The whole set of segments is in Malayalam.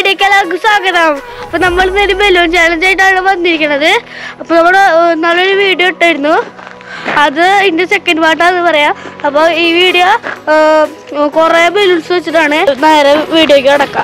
വീഡിയോക്ക് എല്ലാവർക്കും സ്വാഗതം അപ്പൊ നമ്മൾ ഇന്നൊരു ബലൂൺ ചാലഞ്ച് ആയിട്ടാണ് വന്നിരിക്കുന്നത് അപ്പൊ നമ്മൾ നല്ലൊരു വീഡിയോ ഇട്ടായിരുന്നു അത് ഇതിന്റെ സെക്കൻഡ് പാർട്ടാന്ന് പറയാം അപ്പൊ ഈ വീഡിയോ കുറെ ബലൂൺസ് വെച്ചിട്ടാണ് നേരെ വീഡിയോക്ക് കിടക്കാം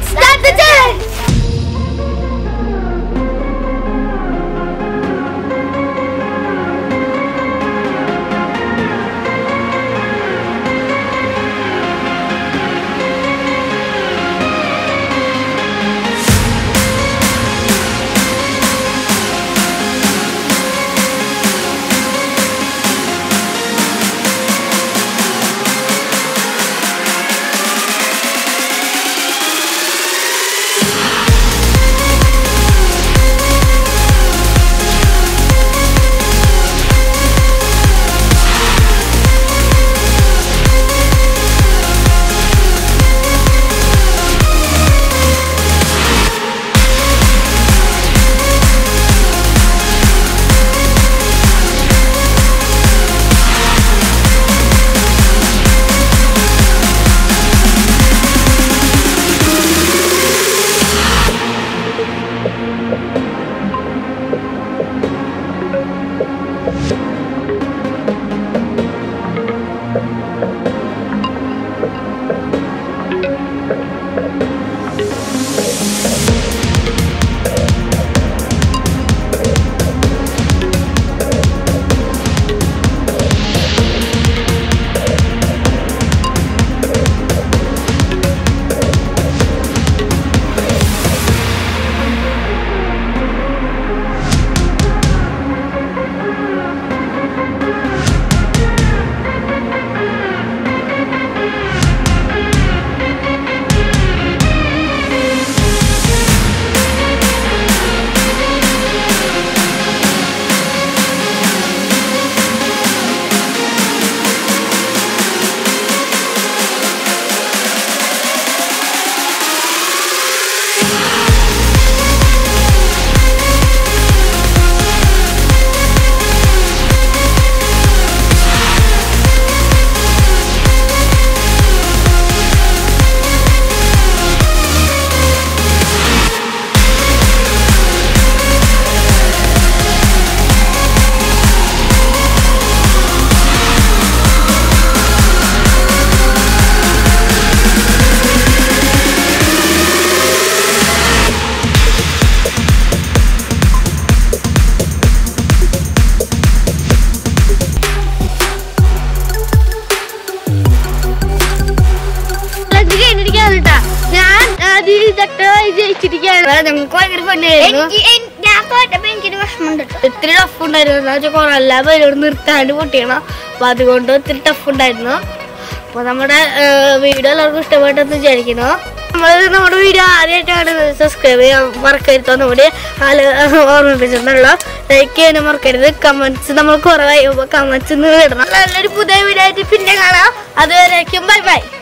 ചലഞ്ച് കഴിഞ്ഞിരിക്കുകയാണ് കേട്ടാ ഞാൻ അത് ഇതൊക്കെ ജയിച്ചിരിക്കുകയാണ് ഞങ്ങൾക്ക് ഭയങ്കര പണിയായിരുന്നു ഞാൻ തോറ്റപ്പോ എനിക്കൊരു വിഷമമുണ്ട് കേട്ടോ ഇത്തിരി ടഫ് ഉണ്ടായിരുന്നു എന്താ വെച്ചാൽ കുറെ എല്ലാ പേരോട് നിർത്താണ്ട് പൊട്ടിയണം അപ്പൊ അതുകൊണ്ട് ഇത്തിരി ടഫ് ഉണ്ടായിരുന്നു അപ്പൊ നമ്മുടെ വീഡിയോ എല്ലാവർക്കും ഇഷ്ടപ്പെട്ടെന്ന് വിചാരിക്കുന്നു നമ്മൾ നമ്മുടെ വീഡിയോ ആദ്യമായിട്ടാണ് സബ്സ്ക്രൈബ് ചെയ്യാൻ മറക്കരുത് നമ്മുടെ ആള് ഓർമ്മിപ്പിച്ചെന്നുള്ള ലൈക്ക് ചെയ്യാനും മറക്കരുത് കമന്റ്സ് നമ്മൾ കുറവായി കമന്റ്സ് ഇടണം നല്ലൊരു പുതിയ വീഡിയോ ആയിട്ട് പിന്നെ കാണാം അതുവരേക്കും ബൈ ബൈ